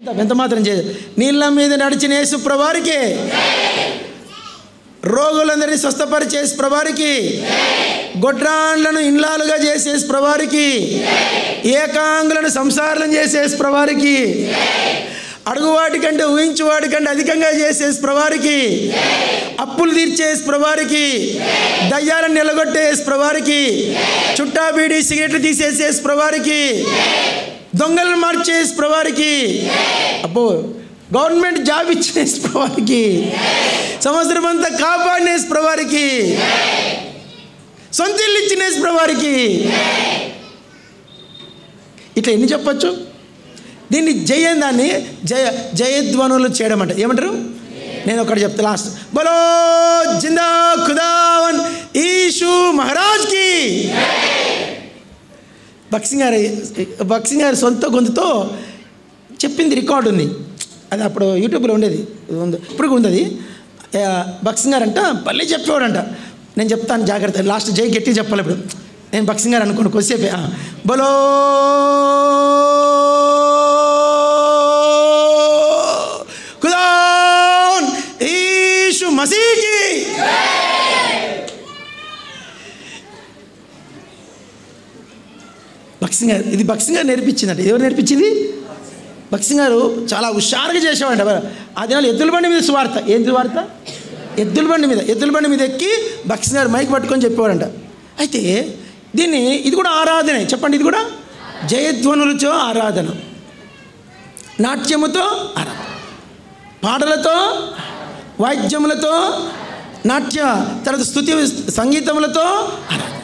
ఎంత మాత్రం చేయ నీళ్ళ మీద నడిచిన యేసు ప్రభారికి రోగులందరినీ స్వస్థపరిచే యేసు ప్రభారికి గొడ్రాండ్లను ఇండ్లాలుగా చేసే యేసు ప్రభారికి ఏకాంగులను సంసారం చేసే యేసు ప్రభారికి అడుగువాటి కంటే ఊహించువాటి కంటే అధికంగా చేసే యేసు ప్రభారికి అప్పులు తీర్చే యేసు ప్రభారికి దయ్యాలను నిలగొట్టే యేసు ప్రభారికి చుట్టా బీడి సిగరెట్లు తీసేసే యేసు ప్రభారికి దొంగలను మార్చే యేసు ప్రభారికి అబ్బో గవర్నమెంట్ జాబ్ ఇచ్చిన యేసు ప్రభారికి సంవత్సరం అంతా కాపాడిన యేసు ప్రభారికి సొంత ఇల్లు ఇచ్చిన యేసు ప్రభారికి ఇట్లా ఎన్ని చెప్పచ్చు దీన్ని జయం దాన్ని జయ జయధ్వనులు చేయడం అంటే ఏమంటారు నేను ఒకటి చెప్తా లాస్ట్ బలో జిందా ఖుదావన్ ఈషు మహారాజ్కి బక్సింగ్ గారి బక్సింగ్ గారి సొంత గొంతుతో చెప్పింది రికార్డు ఉంది అది అప్పుడు యూట్యూబ్లో ఉండేది ఉంది ఇప్పుడు కూడా ఉంది అది. ఆ, బక్సింగ్ గారు అంట భలే చెప్పేవాడంట నేను చెప్తాను జాగ్రత్త లాస్ట్ జై గట్టి చెప్పాలి ఇప్పుడు నేను బక్సింగ్ గారు అనుకోండి కొద్దిసేపే ఆ. బలో ఖుదాన్ ఈషు మసీకి బక్సింగ్ గారు ఇది బక్సింగ్ గారు నేర్పించిందంట ఎవరు నేర్పించింది బక్సింగ్ గారు చాలా హుషారుగా చేసేవాడంట ఆ దినాలు ఎద్దుల బండి మీద సువార్త ఏం సువార్త ఎద్దుల బండి మీద ఎద్దుల బండి మీద ఎక్కి బక్సింగ్ గారు మైక్ పట్టుకొని చెప్పేవాడంట అయితే దీన్ని ఇది కూడా ఆరాధనే చెప్పండి ఇది కూడా జయధ్వనులతో ఆరాధన నాట్యముతో ఆరాధన పాటలతో వాయిద్యములతో నాట్య తర్వాత స్థుతి సంగీతములతో ఆరాధన